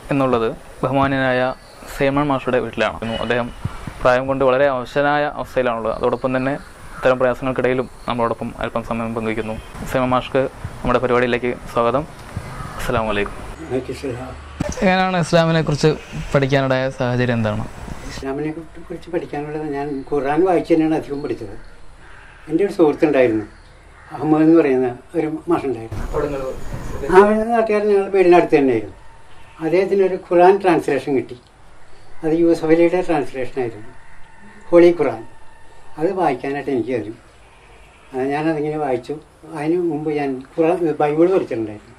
എന്നുള്ളത് ബഹുമാന്യനായ സേമൺ മാഷയുടെ വീട്ടിലാണ് അദ്ദേഹം പ്രായം കൊണ്ട് വളരെ അവശനായ അവസ്ഥയിലാണുള്ളത് അതോടൊപ്പം തന്നെ ഇത്തരം പ്രയാസങ്ങൾക്കിടയിലും നമ്മളോടൊപ്പം അല്പം സമയം പങ്കുവയ്ക്കുന്നു സേമൺ മാഷ്ക്ക് നമ്മുടെ പരിപാടിയിലേക്ക് സ്വാഗതം അസ്സാം വലൈക്കും എങ്ങനെയാണ് ഇസ്ലാമിനെ കുറിച്ച് പഠിക്കാനുണ്ടായ സാഹചര്യം എന്താണ് ഇസ്ലാമിനെ കുറിച്ച് പഠിക്കാനുള്ളത് ഞാൻ ഖുർആൻ വായിച്ചു തന്നെയാണ് അധികം പഠിച്ചത് എൻ്റെ ഒരു സുഹൃത്തുണ്ടായിരുന്നു അഹമ്മദ് എന്ന് പറയുന്ന ഒരു മാഷുണ്ടായിരുന്നു ആ നാട്ടുകാരൻ ഞങ്ങൾ വീടിനടുത്ത് തന്നെയായിരുന്നു അദ്ദേഹത്തിന് ഒരു ഖുർആൻ ട്രാൻസ്ലേഷൻ കിട്ടി അത് യൂസഫ് അലിയുടെ ട്രാൻസ്ലേഷൻ ആയിരുന്നു ഹോളി ഖുർആൻ അത് വായിക്കാനായിട്ട് എനിക്ക് തരും അത് ഞാനതിങ്ങനെ വായിച്ചു അതിന് മുമ്പ് ഞാൻ ഖുർആൻ ബൈബിൾ പഠിച്ചിട്ടുണ്ടായിരുന്നു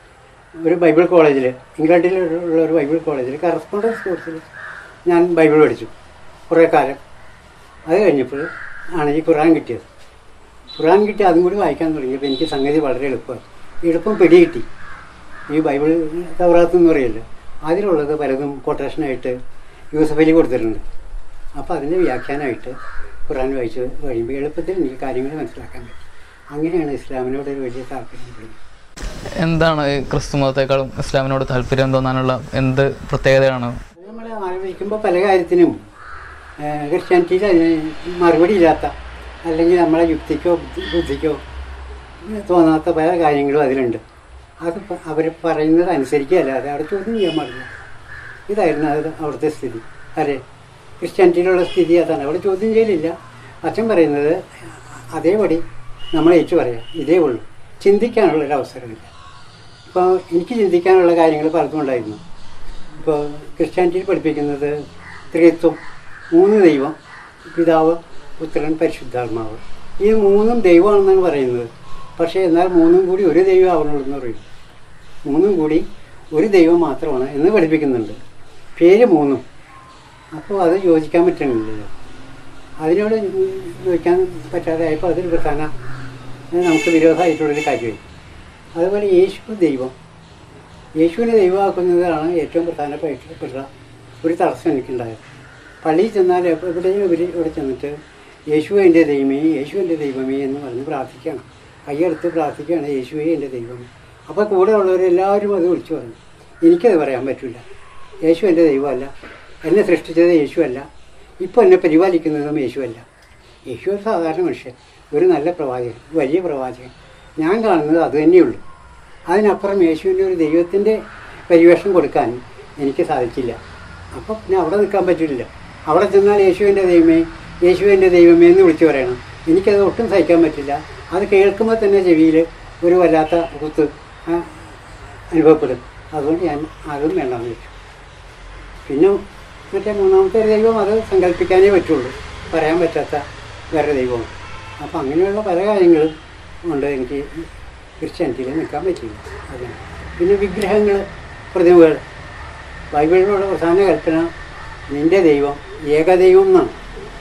ഒരു ബൈബിൾ കോളേജിൽ ഇംഗ്ലണ്ടിൽ ഉള്ള ഒരു ബൈബിൾ കോളേജിൽ കറസ്പോണ്ടൻസ് കോഴ്സിൽ ഞാൻ ബൈബിൾ പഠിച്ചു കുറേ കാലം അത് കഴിഞ്ഞപ്പോൾ ആണ് ഈ ഖുർആൻ കിട്ടിയത് ഖുർആൻ കിട്ടി അതും കൂടി വായിക്കാൻ തുടങ്ങിയപ്പോൾ എനിക്ക് സംഗതി വളരെ എളുപ്പമായി എളുപ്പം പിടികിട്ടി ഈ ബൈബിൾ തവറാത്ത് എന്ന് പറയല്ലോ അതിലുള്ളത് പലതും കൊട്ടേഷനായിട്ട് യൂസഫ് അലി കൊടുത്തിട്ടുണ്ട് അപ്പോൾ അതിൻ്റെ വ്യാഖ്യാനമായിട്ട് ഖുർആൻ വായിച്ച് കഴിയുമ്പോൾ എളുപ്പത്തിൽ എനിക്ക് കാര്യങ്ങൾ മനസ്സിലാക്കാൻ പറ്റും അങ്ങനെയാണ് ഇസ്ലാമിനോട് ഒരു വലിയ താല്പര്യം തുടങ്ങിയത് എന്താണ് ഈ ക്രിസ്തു മതത്തെക്കാളും ഇസ്ലാമിനോട് താല്പര്യം തോന്നാനുള്ള എന്ത് പ്രത്യേകതയാണ് നമ്മൾ ആലോചിക്കുമ്പോൾ പല കാര്യത്തിനും ക്രിസ്ത്യാനിറ്റിയിൽ അതിന് മറുപടി ഇല്ലാത്ത അല്ലെങ്കിൽ നമ്മളെ യുക്തിക്കോ ബുദ്ധി- ബുദ്ധിക്കോ തോന്നാത്ത പല കാര്യങ്ങളും അതിലുണ്ട് അത് അവർ പറയുന്നത് അനുസരിക്കുകയല്ലാതെ അവിടെ ചോദ്യം ചെയ്യാൻ പാടില്ല ഇതായിരുന്നു അത് അവിടുത്തെ സ്ഥിതി അതെ ക്രിസ്ത്യാനിറ്റിയിലുള്ള സ്ഥിതി അതാണ് അവിടെ ചോദ്യം ചെയ്യലില്ല അച്ഛൻ പറയുന്നത് അതേപടി നമ്മൾ ഏറ്റു പറയാം ഇതേ ഉള്ളൂ ചിന്തിക്കാനുള്ളൊരു അവസരമില്ല ഇപ്പോൾ എനിക്ക് ചിന്തിക്കാനുള്ള കാര്യങ്ങൾ പലതും ഉണ്ടായിരുന്നു ഇപ്പോൾ ക്രിസ്ത്യാനിറ്റിയിൽ പഠിപ്പിക്കുന്നത് ത്രിത്വം മൂന്ന് ദൈവം പിതാവ് പുത്രൻ പരിശുദ്ധാത്മാവ് ഈ മൂന്നും ദൈവമാണെന്നാണ് പറയുന്നത് പക്ഷേ എന്നാൽ മൂന്നും കൂടി ഒരു ദൈവം ആവണുള്ളൂ എന്ന് പറയും മൂന്നും കൂടി ഒരു ദൈവം മാത്രമാണ് എന്ന് പഠിപ്പിക്കുന്നുണ്ട് പേര് മൂന്നും അപ്പോൾ അത് യോജിക്കാൻ പറ്റണില്ലല്ലോ അതിനോട് യോജിക്കാൻ പറ്റാതെ ആയപ്പോൾ അതൊരു പ്രധാന നമുക്ക് വിരോധമായിട്ടുള്ളൊരു കാര്യമായി അതുപോലെ യേശു ദൈവം യേശുവിനെ ദൈവമാക്കുന്നതാണ് ഏറ്റവും പ്രധാനപ്പെട്ട ഒരു തടസ്സം എനിക്കുണ്ടായത് പള്ളിയിൽ ചെന്നാൽ എപ്പ- എവിടെയും ഇവർ ഇവിടെ ചെന്നിട്ട് യേശു എൻ്റെ ദൈവമേ യേശു എൻ്റെ ദൈവമേ എന്ന് പറഞ്ഞ് പ്രാർത്ഥിക്കുകയാണ് കൈയെടുത്ത് പ്രാർത്ഥിക്കുകയാണ് യേശുവേ എൻ്റെ ദൈവമേ അപ്പോൾ കൂടെ ഉള്ളവരെല്ലാവരും അത് വിളിച്ചു പറഞ്ഞു എനിക്കത് പറയാൻ പറ്റില്ല യേശു എൻ്റെ ദൈവമല്ല എന്നെ സൃഷ്ടിച്ചത് യേശുവല്ല ഇപ്പോൾ എന്നെ പരിപാലിക്കുന്നതും യേശുവല്ല യേശു ഒരു സാധാരണ മനുഷ്യൻ ഒരു നല്ല പ്രവാചകൻ വലിയ പ്രവാചകൻ ഞാൻ കാണുന്നത് അത് തന്നെയുള്ളൂ അതിനപ്പുറം യേശുവിൻ്റെ ഒരു ദൈവത്തിൻ്റെ പരിവേഷം കൊടുക്കാൻ എനിക്ക് സാധിക്കില്ല അപ്പോൾ പിന്നെ അവിടെ നിൽക്കാൻ പറ്റില്ല അവിടെ ചെന്നാൽ യേശുവിൻ്റെ ദൈവമേ യേശുവിൻ്റെ ദൈവമേ എന്ന് വിളിച്ചു പറയണം എനിക്കത് ഒട്ടും സഹിക്കാൻ പറ്റില്ല അത് കേൾക്കുമ്പോൾ തന്നെ ചെവിയിൽ ഒരു വല്ലാത്ത കുത്ത് ആ, അനുഭവപ്പെടും അതുകൊണ്ട് ഞാൻ അതും വേണ്ടാന്ന് വെച്ചു പിന്നെ മറ്റേ മൂന്നാമത്തെ ഒരു ദൈവം അത് സങ്കല്പിക്കാനേ പറ്റുള്ളൂ പറയാൻ പറ്റാത്ത വേറെ ദൈവമാണ് അപ്പം അങ്ങനെയുള്ള പല കാര്യങ്ങളും കൊണ്ട് എനിക്ക് ക്രിസ്ത്യാനിറ്റിയിൽ നിൽക്കാൻ പറ്റില്ല അതാണ് പിന്നെ വിഗ്രഹങ്ങൾ പ്രതിമകൾ ബൈബിളിലുള്ള പ്രധാന കൽപ്പന നിന്റെ ദൈവം ഏകദൈവം എന്നാണ്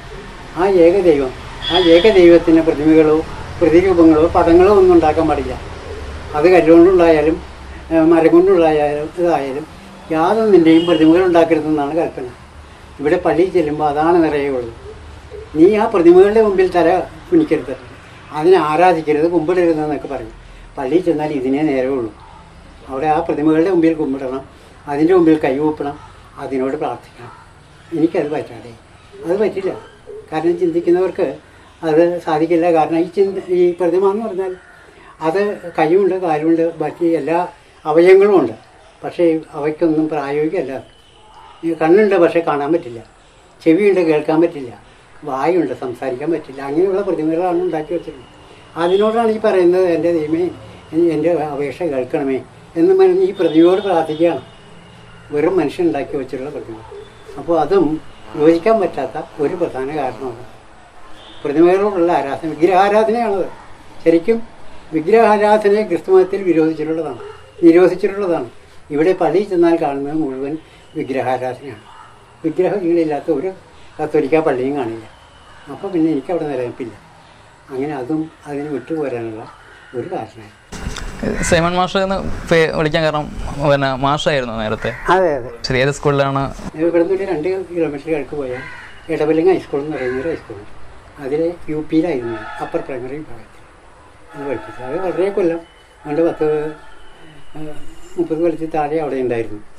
ആ ഏകദൈവം ആ ഏകദൈവത്തിന് പ്രതിമകളോ പ്രതിരൂപങ്ങളോ പടങ്ങളോ ഒന്നും ഉണ്ടാക്കാൻ പാടില്ല അത് കല്ലുകൊണ്ടുള്ളായാലും ഏഹ് മരം കൊണ്ടുള്ളായാലും ഇതായാലും യാതൊന്നിൻ്റെയും പ്രതിമകൾ ഉണ്ടാക്കരുതെന്നാണ് കൽപ്പന ഇവിടെ പള്ളിയിൽ ചെല്ലുമ്പോൾ അതാണ് നിറയെ ഉള്ളത് നീ ആ പ്രതിമകളുടെ മുമ്പിൽ തല കുനിക്കരുത് അതിനെ ആരാധിക്കരുത് കുമ്പിടരുതെന്നൊക്കെ പറയും പള്ളിയിൽ ചെന്നാൽ ഇതിനേ നേരമുള്ളൂ അവിടെ ആ പ്രതിമകളുടെ മുമ്പിൽ കുമ്പിടണം അതിൻ്റെ മുമ്പിൽ കൈകൂപ്പണം അതിനോട് പ്രാർത്ഥിക്കണം എനിക്കത് പറ്റാതെ അത് പറ്റില്ല കാരണം ചിന്തിക്കുന്നവർക്ക് അത് സാധിക്കില്ല കാരണം ഈ ചിന്ത ഈ പ്രതിമ എന്ന് പറഞ്ഞാൽ അത് കൈയുണ്ട് കാലുണ്ട് ബാക്കി എല്ലാ അവയവങ്ങളും ഉണ്ട് പക്ഷേ അവയ്ക്കൊന്നും പ്രായോഗികമല്ല ഈ കണ്ണുണ്ട് പക്ഷേ കാണാൻ പറ്റില്ല ചെവിയുണ്ട് കേൾക്കാൻ പറ്റില്ല വായുണ്ട് സംസാരിക്കാൻ പറ്റില്ല അങ്ങനെയുള്ള പ്രതിമകളാണ് ഉണ്ടാക്കി വെച്ചിട്ടുള്ളത് അതിനോടാണ് ഈ പറയുന്നത് എൻ്റെ ദൈവമേ എൻ- എൻ്റെ അപേക്ഷ കേൾക്കണമേ എന്ന് പറഞ്ഞ് ഈ പ്രതിമയോട് പ്രാർത്ഥിക്കുകയാണ് വെറും മനുഷ്യൻ ഉണ്ടാക്കി വെച്ചിട്ടുള്ള പ്രതിമ അപ്പോൾ അതും യോജിക്കാൻ പറ്റാത്ത ഒരു പ്രധാന കാരണമാണ് പ്രതിമകളോടുള്ള ആരാധന വിഗ്രഹാരാധനയാണത് ശരിക്കും വിഗ്രഹാരാധനയെ ക്രിസ്തുമതത്തിൽ വിരോധിച്ചിട്ടുള്ളതാണ് നിരോധിച്ചിട്ടുള്ളതാണ് ഇവിടെ പള്ളിയിൽ ചെന്നാൽ കാണുന്നത് മുഴുവൻ വിഗ്രഹാരാധനയാണ് വിഗ്രഹങ്ങളില്ലാത്ത ഒരു കത്തോലിക്ക പള്ളിയും കാണില്ല അപ്പോൾ പിന്നെ എനിക്കവിടെ നിലനിൽപ്പില്ല അങ്ങനെ അതും അതിന് വിട്ടുപോരാനുള്ള ഒരു കാരണമായി സൈമൺ മാഷ് എന്ന് പേ- വിളിക്കാൻ കാരണം പിന്നെ മാഷായിരുന്നു നേരത്തെ അതെ അതെ ശരി ഏത് സ്കൂളിലാണ് ഇവിടെ നിന്ന് ഒരു രണ്ട് കിലോമീറ്റർ കിഴക്ക് പോയാൽ ഇടവലിംഗ് ഹൈസ്കൂൾ എന്ന് പറയുന്ന ഒരു ഹൈസ്കൂളുണ്ട് അതിൽ യു പിയിലായിരുന്നു ഞാൻ, അപ്പർ പ്രൈമറി വിഭാഗത്തിൽ അത് പഠിപ്പിച്ചത് അത് വളരെ കൊല്ലം അതുകൊണ്ട് പത്ത് ഏഹ്, മുപ്പത് കൊല്ലത്തിൽ താഴെ അവിടെ ഉണ്ടായിരുന്നു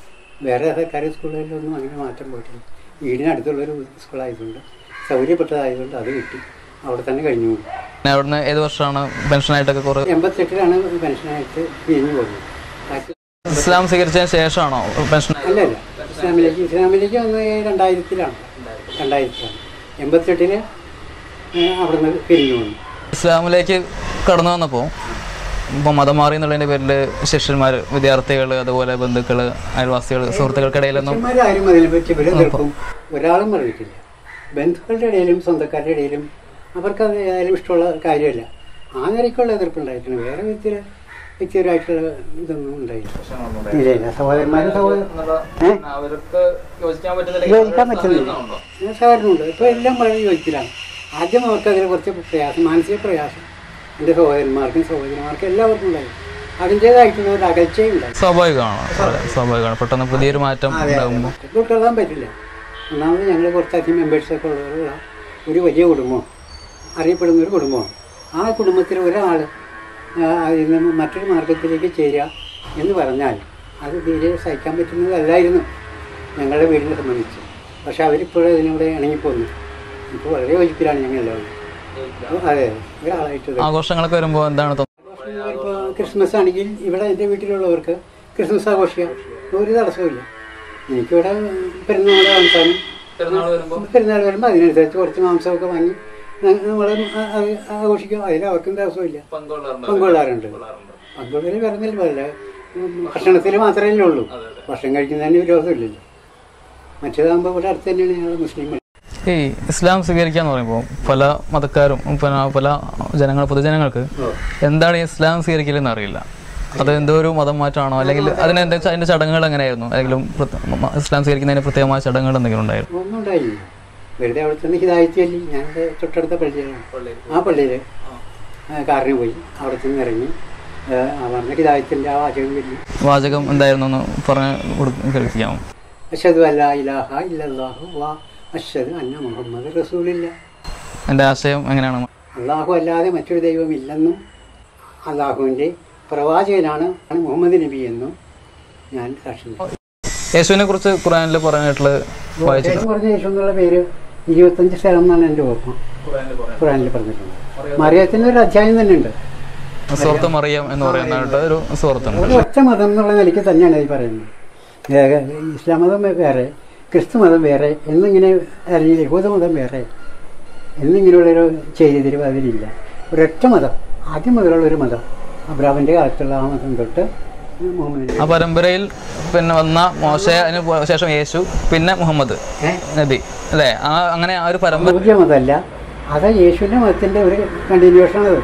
വേറെ സർക്കാർ സ്കൂളുകളിലൊന്നും അങ്ങനെ മാറ്റം പോയിട്ടില്ല വീടിനടുത്തുള്ളൊരു സ്കൂളായതുകൊണ്ട് സൗകര്യപ്പെട്ടതായതുകൊണ്ട് അത് കിട്ടി അവിടെ തന്നെ കഴിഞ്ഞു പോകും പിന്നെ അവിടുന്ന് ഏത് വർഷമാണ് പെൻഷനായിട്ടൊക്കെ കുറേ എൺപത്തെട്ടിലാണ് പെൻഷനായിട്ട് പിരിഞ്ഞു പോകുന്നത് ബാക്കി ഇസ്ലാം സ്വീകരിച്ചതിന് ശേഷമാണോ പെൻഷൻ അല്ലല്ല ഇസ്ലാമിലേക്ക് ഇസ്ലാമിലേക്ക് വന്ന് രണ്ടായിരത്തിലാണ് രണ്ടായിരത്തിലാണ് എൺപത്തെട്ടിന് അവിടുന്ന് പിരിഞ്ഞു വന്നു ഇസ്ലാമിലേക്ക് കടന്നു വന്നപ്പോൾ ഇപ്പോൾ മതം മാറി എന്നുള്ളതിൻ്റെ പേരിൽ ശിഷ്യന്മാർ വിദ്യാർത്ഥികൾ അതുപോലെ ബന്ധുക്കൾ അയൽവാസികൾ സുഹൃത്തുക്കൾക്കിടയിലൊന്നും ശിഷ്യന്മാരാരും അതിനെപ്പറ്റി ഒരു എതിർപ്പും ഒരാളും പറഞ്ഞിട്ടില്ല ബന്ധുക്കളുടെ ഇടയിലും സ്വന്തക്കാരുടെ ഇടയിലും അവർക്ക് അത് ഏതായാലും ഇഷ്ടമുള്ള കാര്യമല്ല ആ നിലയ്ക്കുള്ള എതിർപ്പുണ്ടായിട്ടുണ്ട് വേറെ വ്യക്തി വ്യക്തിപരമായിട്ടുള്ള ഇതൊന്നും ഉണ്ടായില്ല ഇല്ല ഇല്ല സഹോദരന്മാരും സഹോദരൻ ഏഹ് അവർക്ക് യോജിക്കാൻ യോജിക്കാൻ പറ്റുന്നില്ല ഞാൻ സഹകരണമുണ്ട് ഇപ്പോൾ എല്ലാം വളരെ യോജിക്കലാണ് ആദ്യം അവർക്ക് അതിൽ കുറച്ച് പ്രയാസം മാനസിക പ്രയാസം എൻ്റെ സഹോദരന്മാർക്കും സഹോദരിമാർക്കും എല്ലാവർക്കും ഉണ്ടായി അതിൻ്റേതായിട്ടുള്ള ഒരു അകൽച്ചയും ഉണ്ടായി സ്വാഭാവികമാണ് വളരെ സ്വാഭാവികമാണ് പെട്ടെന്ന് പുതിയൊരു മാറ്റം ഉണ്ടാകുമ്പോൾ ഇത് ഉൾക്കൊള്ളാൻ പറ്റില്ല ഒന്നാമത് ഞങ്ങൾ കുറച്ചധികം മെമ്പേഴ്സൊക്കെ ഉള്ളവരുള്ള ഒരു വലിയ കുടുംബം അറിയപ്പെടുന്ന ഒരു കുടുംബമാണ് ആ കുടുംബത്തിൽ ഒരാൾ അതിൽ നിന്ന് മറ്റൊരു മാർഗത്തിലേക്ക് ചേരുക എന്ന് പറഞ്ഞാൽ അത് തീരെ സഹിക്കാൻ പറ്റുന്നതല്ലായിരുന്നു ഞങ്ങളുടെ വീടിനെ സംബന്ധിച്ച് പക്ഷെ അവരിപ്പോഴും അതിനോട് ഇണങ്ങിപ്പോന്നു ഇപ്പോൾ വളരെ യോജിപ്പിലാണ് ഞങ്ങൾ എല്ലാവരും അതെ ഒരാളായിട്ട് ആഘോഷങ്ങളൊക്കെ വരുമ്പോൾ എന്താണ് തോന്നുന്നത് ഇപ്പോൾ ക്രിസ്മസ് ആണെങ്കിൽ ഇവിടെ എൻ്റെ വീട്ടിലുള്ളവർക്ക് ക്രിസ്മസ് ആഘോഷിക്കാം ഒരു തടസ്സമില്ല എനിക്കിവിടെ പെരുന്നാൾ അവസാനം പെരുന്നാൾ വരുമ്പോൾ പെരുന്നാൾ വരുമ്പോൾ അതിനനുസരിച്ച് കുറച്ച് മാംസമൊക്കെ വാങ്ങി നമ്മൾ ആഘോഷിക്കും അതിൽ അവർക്കും തടസ്സമില്ല പങ്കുകൊള്ളാറുണ്ട് പങ്കുകൊള്ളൽ പറഞ്ഞില്ല പോലെ ഭക്ഷണത്തിൽ മാത്രമല്ലേ ഉള്ളൂ ഭക്ഷണം കഴിക്കുന്നതിന് വിരോധമില്ലല്ലോ മറ്റേതാകുമ്പോൾ ഇവിടെ അടുത്ത് തന്നെയാണ് ഞങ്ങൾ മുസ്ലിം ഈ ഇസ്ലാം സ്വീകരിക്കുക എന്ന് പറയുമ്പോൾ പല മതക്കാരും പിന്നെ പല ജനങ്ങൾ പൊതുജനങ്ങൾക്ക് എന്താണ് ഈ ഇസ്ലാം സ്വീകരിക്കലെന്ന് അറിയില്ല അത് എന്തോ ഒരു മതം മാറ്റമാണോ അല്ലെങ്കിൽ അതിന് എന്താ വെച്ചാൽ അതിന്റെ ചടങ്ങുകൾ എങ്ങനെയായിരുന്നു അല്ലെങ്കിൽ ഇസ്ലാം സ്വീകരിക്കുന്നതിന് പ്രത്യേകമായ ചടങ്ങുകൾ എന്തെങ്കിലും ഉണ്ടായിരുന്നു ഒന്നും ഉണ്ടായില്ല വെറുതെ അവിടെ ചെന്ന് ഹിതായത്ത് ചൊല്ലി ഞാനത് തൊട്ടടുത്ത പള്ളിയിലാണ് ആ പള്ളിയിൽ കാറിന് പോയി അവിടെ ചെന്ന് ഇറങ്ങി ആ, ആ പറഞ്ഞ ഹിതായത്തിൻ്റെ ആ വാചകം ചൊല്ലി വാചകം എന്തായിരുന്നു എന്ന് പറഞ്ഞ് കൊടുക്ക- കേൾപ്പിക്കാമോ അഷദു അല്ലാ ഇലാഹ ഇല്ലല്ലാഹു വാ അഷദ് അന്ന മുഹമ്മദ് റസൂലില്ല എൻ്റെ ആശയം എങ്ങനെയാണ് അള്ളാഹു അല്ലാതെ മറ്റൊരു ദൈവമില്ലെന്നും അള്ളാഹുവിൻ്റെ പ്രവാചകനാണ് മുഹമ്മദ് നബി എന്നും ഞാൻ സാക്ഷി നിൽക്കുന്നു. യേശുവിനെ കുറിച്ച് ഖുറാനിൽ പറഞ്ഞിട്ടുള്ളത് വായിച്ചിട്ടുണ്ട് ശേഷം പറഞ്ഞ യേശു എന്നുള്ള പേര് ഇരുപത്തഞ്ച് സ്ഥലം എന്നാണ് എൻ്റെ ഓർമ്മ ഖുറാനിൽ പറഞ്ഞിട്ടുണ്ട് മറിയത്തിൻ്റെ ഒരു അധ്യായം തന്നെ ഉണ്ട് സുഹൃത്ത് മറിയം എന്ന് പറയുന്നതായിട്ട് ഒരു സുഹൃത്തുണ്ട് ഒരു ഒറ്റ മതം എന്നുള്ള നിലയ്ക്ക് തന്നെയാണ് ഈ പറയുന്നത് ഏക ഇസ്ലാം മതം വേറെ ക്രിസ്തു മതം വേറെ എന്നിങ്ങനെ അല്ലെങ്കിൽ യഹൂദ മതം വേറെ എന്നിങ്ങനെയുള്ളൊരു ചെയ്തിരിവ് അതിലില്ല ഒരൊറ്റ മതം ആദ്യം മുതലുള്ള ഒരു മതം അബ്രാമിൻ്റെ കാലത്തുള്ള ആ മതം തൊട്ട് മുഹമ്മദ് ആ പരമ്പരയിൽ പിന്നെ വന്ന മോശ അതിന് പോ- ശേഷം യേശു പിന്നെ മുഹമ്മദ് ഏഹ് നബി അല്ലേ ആ അങ്ങനെ ആ ഒരു പരമ്പര യഹൂദ്യ മതമല്ല അത് യേശുവിൻ്റെ മതത്തിൻ്റെ ഒരു കണ്ടിന്യൂഷനാണത്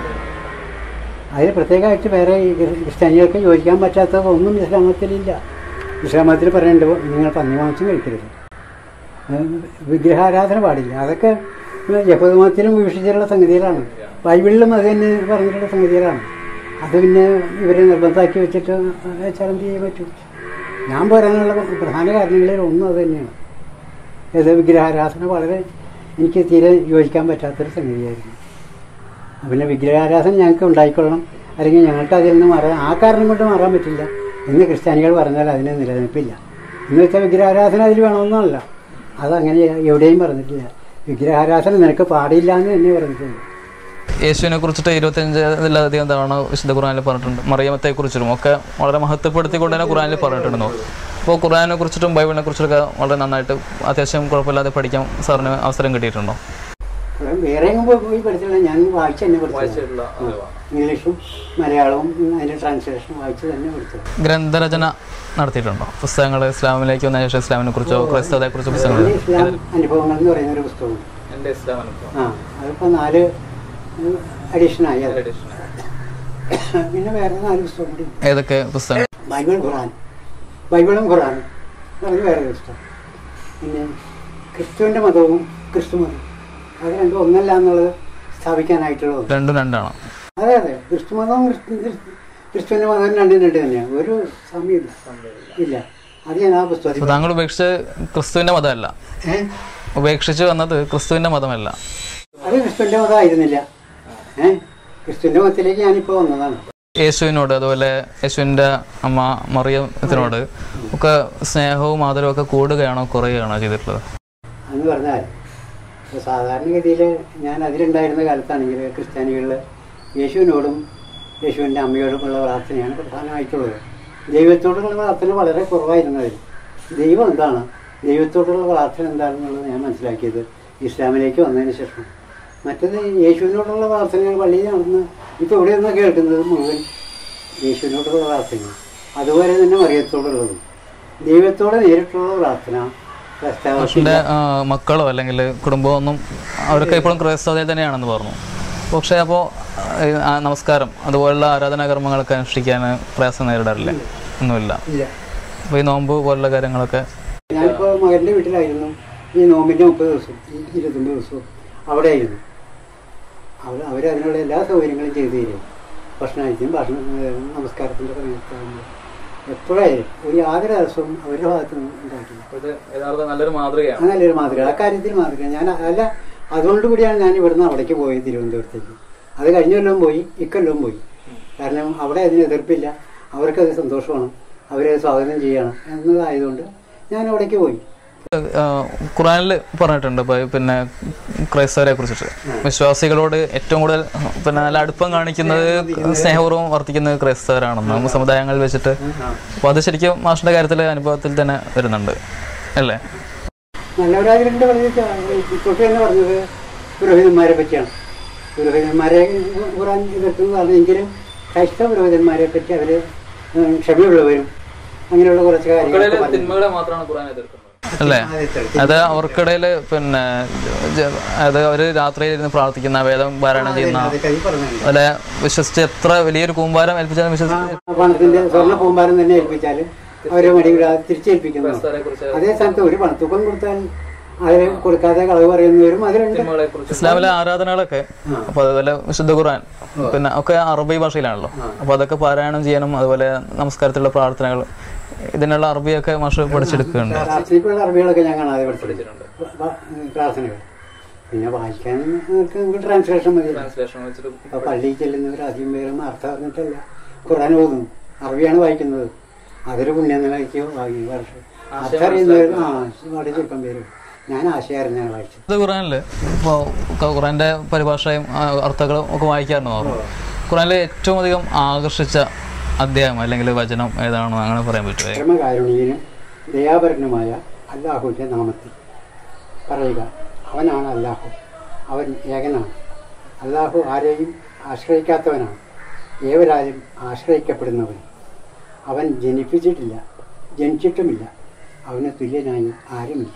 അതിൽ പ്രത്യേകമായിട്ട് വേറെ ഈ ക്രിസ്ത്യാനികൾക്ക് യോജിക്കാൻ പറ്റാത്തതൊന്നും ഇസ്ലാം മതത്തിലില്ല ഇസ്ലാം മതത്തിൽ പറയുന്നുണ്ട് നിങ്ങൾ പന്നിമാംസം കഴിക്കരുത് ഏഹ് വിഗ്രഹാരാധന പാടില്ല അതൊക്കെ യഹൂദ മതത്തിലും വീക്ഷിച്ചിട്ടുള്ള സംഗതികളാണ് ബൈബിളിലും അത് തന്നെ പറഞ്ഞിട്ടുള്ള സംഗതികളാണ് അത് പിന്നെ ഇവരെ നിർബന്ധമാക്കി വെച്ചിട്ട് വെച്ചാൽ എന്ത് ചെയ്യാൻ പറ്റും ഞാൻ പറയാനുള്ള പ്രധാന കാരണങ്ങളിൽ ഒന്നും അത് തന്നെയാണ് ഏത് വിഗ്രഹാരാധന വളരെ എനിക്ക് തീരെ യോജിക്കാൻ പറ്റാത്തൊരു സംഗതിയായിരുന്നു പിന്നെ വിഗ്രഹാരാധന ഞങ്ങൾക്ക് ഉണ്ടായിക്കൊള്ളണം അല്ലെങ്കിൽ ഞങ്ങൾക്ക് അതിൽ നിന്ന് മാറാൻ ആ കാരണം കൊണ്ട് മാറാൻ പറ്റില്ല എന്ന് ക്രിസ്ത്യാനികൾ പറഞ്ഞാൽ അതിന് നിലനിൽപ്പില്ല എന്ന് വെച്ചാൽ വിഗ്രഹാരാധന അതിൽ വേണമെന്നല്ല അതങ്ങനെ എവിടെയും പറഞ്ഞിട്ടില്ല വിഗ്രഹാരാധന നിനക്ക് പാടില്ല എന്ന് തന്നെ പറഞ്ഞിട്ടുണ്ട് യേശുവിനെ കുറിച്ചിട്ട് ഇരുപത്തഞ്ചിലധികം തവണ വിശുദ്ധ ഖുറാനിൽ പറഞ്ഞിട്ടുണ്ട് മറിയമത്തെ കുറിച്ചിട്ടും ഒക്കെ വളരെ മഹത്വപ്പെടുത്തിക്കൊണ്ട് തന്നെ ഖുറാനിൽ പറഞ്ഞിട്ടുണ്ടെന്നു അപ്പോൾ ഖുറാനെ കുറിച്ചിട്ടും ബൈബിളിനെ കുറിച്ചിട്ടൊക്കെ വളരെ നന്നായിട്ട് അത്യാവശ്യം കുഴപ്പമില്ലാതെ പഠിക്കാൻ സാറിന് അവസരം കിട്ടിയിട്ടുണ്ടോ ഇവിടെ വേറെ എങ്ങും പോയി പോയി പഠിച്ചില്ല ഞാൻ വായിച്ച് തന്നെ പഠിച്ചത് ഇംഗ്ലീഷും മലയാളവും അതിൻ്റെ ട്രാൻസ്ലേഷനും വായിച്ച് തന്നെ പഠിച്ചത് ഗ്രന്ഥരചന നടത്തിയിട്ടുണ്ടോ പുസ്തകങ്ങൾ ഇസ്ലാമിലേക്ക് വന്ന ശേഷം ഇസ്ലാമിനെ കുറിച്ചോ ക്രൈസ്തവത്തെ കുറിച്ചോ പുസ്തകങ്ങൾ എൻ്റെ ഇസ്ലാം അനുഭവങ്ങൾ എന്ന് പറയുന്ന ഒരു പുസ്തകമുണ്ട് എൻ്റെ ഇസ്ലാം അനുഭവം ആ അതിപ്പോൾ നാല് അഡീഷനായി അത് പിന്നെ വേറെ നാല് പുസ്തകം കൂടി ഉണ്ട്. ഏതൊക്കെ പുസ്തകങ്ങൾ ബൈബിൾ ഖുറാൻ ബൈബിളും ഖുറാനും അത് വേറെ ഒരു പുസ്തകം പിന്നെ ക്രിസ്തുവിൻ്റെ മതവും ക്രിസ്തു മതവും അത് രണ്ടും ഒന്നല്ല എന്നുള്ളത് സ്ഥാപിക്കാനായിട്ടുള്ളത് രണ്ടും രണ്ടാണ് അതെ അതെ ക്രിസ്തു മതവും ക്രിസ്തു ക്രിസ്തു- ക്രിസ്തുവിൻ്റെ മതവും രണ്ടും രണ്ട് തന്നെയാണ് ഒരു സമയമില്ല ഇല്ല അത് ഞാൻ ആ പുസ്തകത്തിൽ അപ്പോൾ താങ്കൾ ഉപേക്ഷിച്ച് ക്രിസ്തുവിൻ്റെ മതമല്ല ഏഹ് ഉപേക്ഷിച്ച് വന്നത് ക്രിസ്തുവിൻ്റെ മതമല്ല അത് ക്രിസ്തുവിൻ്റെ മതമായിരുന്നില്ല ഏഹ് ക്രിസ്തുവിൻ്റെ മതത്തിലേക്ക് ഞാനിപ്പോൾ വന്നതാണ് യേശുവിനോട് അതുപോലെ യേശുവിൻ്റെ അമ്മ മറിയത്തിനോട് ഒക്കെ സ്നേഹവും ആദരവും ഒക്കെ കൂടുകയാണോ കുറയുകയാണോ ചെയ്തിട്ടുള്ളത് എന്ന് പറഞ്ഞാൽ ഇപ്പോൾ സാധാരണഗതിയിൽ ഞാൻ അതിലുണ്ടായിരുന്ന കാലത്താണെങ്കിൽ ക്രിസ്ത്യാനികളിൽ യേശുവിനോടും യേശുവിൻ്റെ അമ്മയോടുമുള്ള പ്രാർത്ഥനയാണ് പ്രധാനമായിട്ടുള്ളത് ദൈവത്തോടുള്ള പ്രാർത്ഥന വളരെ കുറവായിരുന്നത് ദൈവം എന്താണ് ദൈവത്തോടുള്ള പ്രാർത്ഥന എന്താണെന്നുള്ളത് ഞാൻ മനസ്സിലാക്കിയത് ഇസ്ലാമിലേക്ക് വന്നതിന് ശേഷം മറ്റത് യേശുവിനോടുള്ള പ്രാർത്ഥനകൾ പള്ളിയിൽ നടന്ന് ഇപ്പോൾ ഇവിടെ നിന്ന് കേൾക്കുന്നത് മുഴുവൻ യേശുവിനോടുള്ള പ്രാർത്ഥന അതുപോലെ തന്നെ മറിയത്തോടുള്ളതും ദൈവത്തോട് നേരിട്ടുള്ള പ്രാർത്ഥന പ്രസ്താവത്തിൽ മാഷിൻ്റെ മക്കളോ അല്ലെങ്കിൽ കുടുംബമോ ഒന്നും അവരൊക്കെ ഇപ്പോഴും ക്രൈസ്തവതയിൽ തന്നെയാണെന്ന് പറഞ്ഞു പക്ഷേ അപ്പോൾ നമസ്കാരം അതുപോലുള്ള ആരാധനാകർമ്മങ്ങളൊക്കെ അനുഷ്ഠിക്കാൻ പ്രയാസം നേരിടാറില്ല ഒന്നുമില്ല ഇല്ല അപ്പോൾ ഈ നോമ്പ് പോലുള്ള കാര്യങ്ങളൊക്കെ ഞാനിപ്പോൾ മകൻ്റെ വീട്ടിലായിരുന്നു ഈ നോമ്പിൻ്റെ മുപ്പത് ദിവസം ഈ ഇരുപത്തൊമ്പത് ദിവസവും അവിടെ ആയിരുന്നു അവർ അവരതിനുള്ള എല്ലാ സൗകര്യങ്ങളും ചെയ്തു തരും ഭക്ഷണമായിട്ടും ഭക്ഷണം ഏഹ് നമസ്കാരത്തിൻ്റെ സമയത്താകുമ്പോൾ എപ്പോഴായാലും ഒരു യാതൊരു തടസ്സവും അവരുടെ ഭാഗത്ത് നിന്ന് ഉണ്ടായിട്ടില്ല ഇത് യഥാർത്ഥ നല്ലൊരു മാതൃകയാണ് അത് നല്ലൊരു മാതൃക ആ കാര്യത്തിൽ മാതൃക ഞാൻ അല്ല അതുകൊണ്ട് കൂടിയാണ് ഞാൻ ഇവിടുന്ന് അവിടേക്ക് പോയത് തിരുവനന്തപുരത്തേക്ക് അത് കഴിഞ്ഞ കൊല്ലവും പോയി ഇക്കൊല്ലവും പോയി കാരണം അവിടെ അതിന് എതിർപ്പില്ല അവർക്കത് സന്തോഷമാണ് അവരെ സ്വാഗതം ചെയ്യണം എന്നതായതുകൊണ്ട് ഞാൻ അവിടേക്ക് പോയി ഖുറാനിൽ പറഞ്ഞിട്ടുണ്ട് ഇപ്പൊ പിന്നെ ക്രൈസ്തവരെ കുറിച്ചിട്ട് വിശ്വാസികളോട് ഏറ്റവും കൂടുതൽ പിന്നെ നല്ല അടുപ്പം കാണിക്കുന്നത് സ്നേഹപൂർവ്വം വർത്തിക്കുന്നത് ക്രൈസ്തവരാണെന്ന് നമ്മുടെ സമുദായങ്ങളിൽ വെച്ചിട്ട് അപ്പോൾ അത് ശരിക്കും മാഷിന്റെ കാര്യത്തിൽ അനുഭവത്തിൽ തന്നെ വരുന്നുണ്ട് അല്ലേ നല്ലവരാജിന്റെ വളരെ തൊട്ട് തന്നെ പറഞ്ഞത് പുരോഹിതന്മാരെ പറ്റിയാണ് പുരോഹിതന്മാരെ ഖുറാൻ എതിർക്കുന്നതാണ് എങ്കിലും ക്രൈസ്തവ പുരോഹിതന്മാരെ പറ്റി അവര് ഉം, ക്ഷമയുള്ളവരും അങ്ങനെയുള്ള കുറച്ച് കാര്യങ്ങളൊക്കെ പറഞ്ഞു. തിന്മകളെ മാത്രമാണ് ഖുറാൻ എതിർക്കുന്നത് അല്ലേ അത് അവർക്കിടയിൽ പിന്നെ ജ- അത് അവർ രാത്രിയിൽ ഇരുന്ന് പ്രാർത്ഥിക്കുന്ന വേദം പാരായണം ചെയ്യുന്ന അതൊക്കെ ഈ പറഞ്ഞതാണ്. അതുപോലെ വിശ്വസിച്ച് എത്ര വലിയൊരു കൂമ്പാരം ഏൽപ്പിച്ചാലും വിശ്വസിച്ച് ആ പണത്തിന്റെ സ്വർണ്ണ പൂമ്പാരം തന്നെ ഏൽപ്പിച്ചാൽ അവരെ മടിവിടാതെ തിരിച്ചേൽപ്പിക്കുന്നു അതേ സ്ഥാനത്ത് ഒരു പണത്തൂക്കം കൊടുത്താൽ അതിന് കൊടുക്കാതെ കളവ് പറയുന്നവരും അതിലുണ്ട് ഇസ്ലാമിലെ ആരാധനകളൊക്കെ അപ്പൊ അതുപോലെ വിശുദ്ധ ഖുർആൻ പിന്നെ ഒക്കെ അറബി ഭാഷയിലാണല്ലോ അപ്പൊ അതൊക്കെ പാരായണം ചെയ്യാനും അതുപോലെ നമസ്കാരത്തിലുള്ള പ്രാർത്ഥനകൾ ഇതിനുള്ള അറബിയൊക്കെ മാഷ് പഠിച്ചെടുക്കുന്നുണ്ട് പ്രാർത്ഥനയ്ക്കുള്ള അറബികളൊക്കെ ഞാൻ കാണാതെ പഠിച്ചിട്ടുണ്ട് പ- പ്രാർത്ഥനകൾ പിന്നെ വായിക്കാൻ നമുക്ക് ട്രാൻസ്ലേഷൻ മതി അപ്പൊ പള്ളിയിൽ ചെല്ലുന്നവർ അധികം പേരും അർത്ഥം അറിഞ്ഞിട്ടല്ല ഖുറാൻ ഓതുന്നു അറബിയാണ് വായിക്കുന്നത് അതൊരു പുണ്യം നിലയ്ക്ക് വാങ്ങി വർഷം അർത്ഥം അറിയുന്നവർ ആ വളരെ ചുരുക്കം പേര് ഞാൻ ആശയം അറിഞ്ഞാണ് വായിച്ചത് വിശുദ്ധ ഖുറാനില് ഇപ്പോൾ ഖുറാന്റെ പരിഭാഷയും ആ, അർത്ഥങ്ങളും ഒക്കെ വായിക്കാറുണ്ട് പറഞ്ഞു ഖുറാനിലെ ഏറ്റവും അധികം ആകർഷിച്ച അധ്യായം അല്ലെങ്കിൽ വചനം ഏതാണെന്ന് അങ്ങനെ പറയാൻ പറ്റുമോ പരമകാരുണീയനും ദയാപരനുമായ അല്ലാഹുവിൻ്റെ നാമത്തിൽ പറയുക അവനാണ് അല്ലാഹു അവൻ ഏകനാണ് അല്ലാഹു ആരെയും ആശ്രയിക്കാത്തവനാണ് ഏവരാലും ആശ്രയിക്കപ്പെടുന്നവൻ അവൻ ജനിപ്പിച്ചിട്ടില്ല ജനിച്ചിട്ടുമില്ല അവന് തുല്യനായി ആരുമില്ല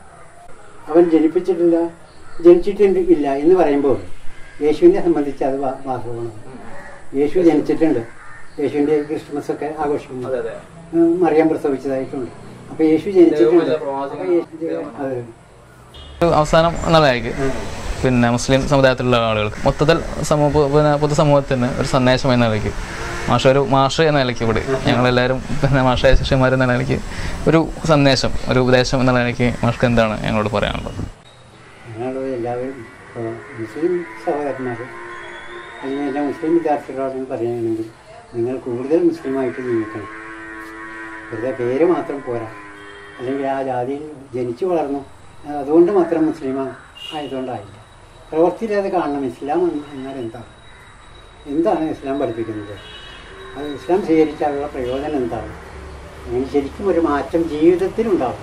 അവൻ ജനിപ്പിച്ചിട്ടില്ല ജനിച്ചിട്ടുണ്ട് ഇല്ല എന്ന് പറയുമ്പോൾ യേശുവിനെ സംബന്ധിച്ച് അത് വാ- വാസ്തവമാണ് യേശു ജനിച്ചിട്ടുണ്ട് യേശുവിൻ്റെ ക്രിസ്മസ് ഒക്കെ ആഘോഷിക്കുന്നു ഉം, മറിയം പ്രസവിച്ചതായിട്ടുണ്ട് അപ്പൊ യേശു ജനിച്ചിട്ടുണ്ട് അപ്പൊ യേശു- അതെ ഒരു അവസാനം എന്നുള്ളതായിരിക്കും പിന്നെ മുസ്ലിം സമുദായത്തിലുള്ള ആളുകൾക്ക് മൊത്തത്തിൽ സമൂഹ പിന്നെ പൊതുസമൂഹത്തിന് ഒരു സന്ദേശം എന്ന നിലയ്ക്ക് മാഷ ഒരു മാഷ എന്ന നിലയ്ക്ക് ഇവിടെ ഞങ്ങളെല്ലാവരും പിന്നെ മാഷായ ശിഷ്യന്മാർ എന്ന നിലയ്ക്ക് ഒരു സന്ദേശം ഒരു ഉപദേശം എന്ന നിലയ്ക്ക് മാഷ്ക്ക് എന്താണ് ഞങ്ങളോട് പറയാനുള്ളത് അങ്ങനെയുള്ള എല്ലാവരും ഇപ്പോൾ മുസ്ലിം സഹോദരന്മാർ അല്ലെങ്കിൽ എല്ലാ മുസ്ലിം വിദ്യാർത്ഥികളോട് പറയുകയാണെങ്കിൽ നിങ്ങൾ കൂടുതൽ മുസ്ലിമായിട്ട് ജീവിക്കണം വെറുതെ പേര് മാത്രം പോരാ അല്ലെങ്കിൽ ആ ജാതിയിൽ ജനിച്ചു വളർന്നു അതുകൊണ്ട് മാത്രം മുസ്ലിം ആയതുകൊണ്ടായില്ല പ്രവൃത്തിയിൽ അത് കാണണം ഇസ്ലാം എന്ന് എന്നാൽ എന്താണ് എന്താണ് ഇസ്ലാം പഠിപ്പിക്കുന്നത് അത് ഇസ്ലാം സ്വീകരിച്ചാലുള്ള പ്രയോജനം എന്താണ് അങ്ങനെ ശരിക്കും ഒരു മാറ്റം ജീവിതത്തിലുണ്ടാവും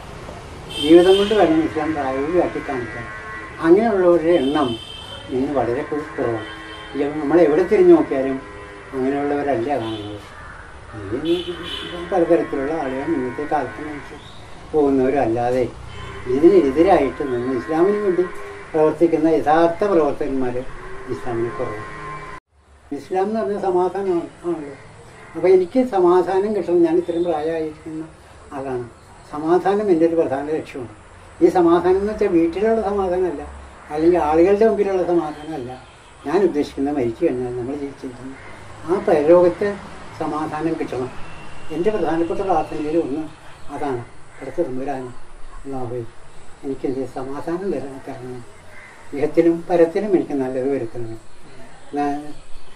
ജീവിതം കൊണ്ട് വേണം ഇസ്ലാം പ്രായോഗികമാക്കി കാണിക്കാൻ അങ്ങനെയുള്ളവരുടെ എണ്ണം ഇന്ന് വളരെ കു- കുറവാണ് ഇല്ല, നമ്മൾ എവിടെ തിരിഞ്ഞു നോക്കിയാലും അങ്ങനെയുള്ളവരല്ല കാണുന്നത് ഇനി പലതരത്തിലുള്ള ആളുകൾ ഇന്നത്തെ കാലത്ത് നമുക്ക് പോകുന്നവരല്ലാതെ ഇതിനെതിരായിട്ട് നിന്ന് ഇസ്ലാമിന് വേണ്ടി പ്രവർത്തിക്കുന്ന യഥാർത്ഥ പ്രവർത്തകന്മാർ ഇസ്ലാമിന് കുറവാണ് ഇസ്ലാം എന്ന് പറഞ്ഞാൽ സമാധാനമാണ് ആണല്ലോ അപ്പോൾ എനിക്ക് സമാധാനം കിട്ടണം ഞാൻ ഇത്രയും പ്രായമായിരിക്കുന്ന ആളാണ് സമാധാനം എൻ്റെ ഒരു പ്രധാന ലക്ഷ്യമാണ് ഈ സമാധാനം എന്ന് വെച്ചാൽ വീട്ടിലുള്ള സമാധാനമല്ല അല്ലെങ്കിൽ ആളുകളുടെ മുമ്പിലുള്ള സമാധാനമല്ല ഞാൻ ഉദ്ദേശിക്കുന്നത് മരിച്ചു കഴിഞ്ഞാൽ നമ്മൾ ജീവിച്ചിരിക്കുന്നു ആ പരലോകത്തെ സമാധാനം കിട്ടണം എൻ്റെ പ്രധാനപ്പെട്ട പ്രാർത്ഥനയിൽ ഒന്ന് അതാണ് അടുത്ത തമ്പുരാനും അല്ലാഹുവേ എനിക്കെന്ത് സമാധാനം തരണം തരണം ഇഹത്തിനും പരത്തിനും എനിക്ക് നല്ലത് വരുത്തണം ഞാൻ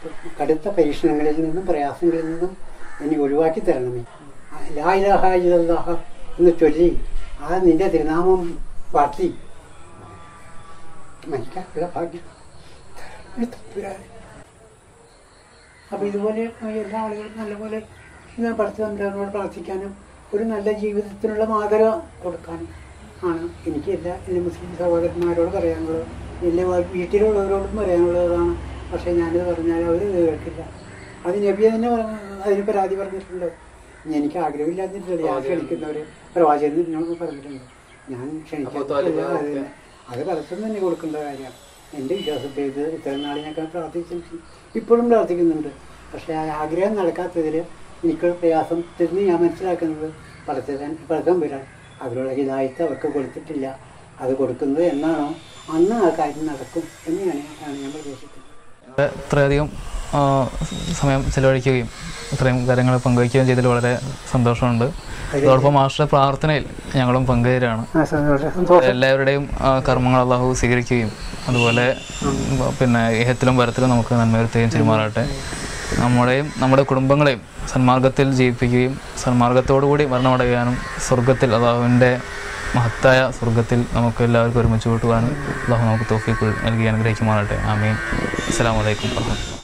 കടുത്ത പരീക്ഷണങ്ങളിൽ നിന്നും പ്രയാസങ്ങളിൽ നിന്നും എന്നെ ഒഴിവാക്കി തരണമേ ലാ ഇലാഹ ഇല്ലല്ലാഹ എന്ന് ചൊല്ലി ആ നിന്റെ തിരുനാമം വാഴ്ത്തി മരിക്കാനുള്ള ഭാഗ്യം തരണമേ തമ്പുരാനെ. അപ്പോൾ ഇതുപോലെ എല്ലാ ആളുകളും നല്ലപോലെ ഞാൻ പഠിത്തവരോട് പ്രാർത്ഥിക്കാനും ഒരു നല്ല ജീവിതത്തിനുള്ള മാതൃക കൊടുക്കാനും ആണ് എനിക്ക് എല്ലാ എൻ്റെ മുസ്ലിം സഹോദരന്മാരോട് പറയാനുള്ളത് എൻ്റെ വീ- വീട്ടിലുള്ളവരോടും പറയാനുള്ളതാണ് പക്ഷേ ഞാനിത് പറഞ്ഞാൽ അവർ കേൾക്കില്ല അത് നബിയെ തന്നെ പറഞ്ഞ അതിന് പരാതി പറഞ്ഞിട്ടുണ്ട് എനിക്ക് ആഗ്രഹമില്ലാതിട്ടില്ല ഞാൻ ക്ഷണിക്കുന്നവർ പ്രവാചകൻ എന്നോട് പറഞ്ഞിട്ടുണ്ട് ഞാൻ ക്ഷണിക്കാത്തില്ല അത് തന്നെ. അത് പലർക്കും തന്നെ കൊടുക്കേണ്ട കാര്യമാണ് എൻ്റെ വിശ്വാസത്തെ ഇത് ഇത്രയും നാളെ ഞാൻ പ്രാർത്ഥിച്ചു ഇപ്പോഴും പ്രാർത്ഥിക്കുന്നുണ്ട് പക്ഷേ ആ ആഗ്രഹം നടക്കാത്തതിൽ എനിക്കൊരു പ്രയാസത്തിൽ ഞാൻ മനസ്സിലാക്കുന്നത് പലതരം പലതം വരാൻ അതിലുള്ള ഹിതായത്ത് അവർക്ക് കൊടുത്തിട്ടില്ല അത് കൊടുക്കുന്നത് എന്നാണോ അന്ന് ആ കാര്യം നടക്കും എന്ന് ഞാൻ ആണ് ഞാൻ പ്രതീക്ഷിക്കുന്നത് ഇവിടെ ഇത്രയധികം ആ, സമയം ചെലവഴിക്കുകയും ഇത്രയും കാര്യങ്ങൾ പങ്കുവയ്ക്കുകയും ചെയ്തതിൽ വളരെ സന്തോഷമുണ്ട് അതോടൊപ്പം മാസ്റ്ററുടെ പ്രാർത്ഥനയിൽ ഞങ്ങളും പങ്കുചേരാണ് സന്തോഷം എല്ലാവരുടെയും ആ, കർമ്മങ്ങൾ അള്ളാഹു സ്വീകരിക്കുകയും അതുപോലെ ഉം, പിന്നെ ഇഹത്തിലും വരത്തിലും നമുക്ക് നന്മ വരുത്തുകയും ചെയ്യുമാറാട്ടെ നമ്മുടെയും നമ്മുടെ കുടുംബങ്ങളെയും സന്മാർഗത്തിൽ ജീവിപ്പിക്കുകയും സന്മാർഗത്തോടുകൂടി മരണമടയാനും സ്വർഗത്തിൽ അള്ളാഹുവിൻ്റെ മഹത്തായ സ്വർഗത്തിൽ നമുക്ക് എല്ലാവർക്കും ഒരുമിച്ച് കൂട്ടുവാനും അള്ളാഹു നമുക്ക് തോഫിക്ക് നൽകി അനുഗ്രഹിക്കുമാറാട്ടെ ആമീൻ അസ്സലാമു അലൈക്കും വർഹമത്തുള്ളാഹി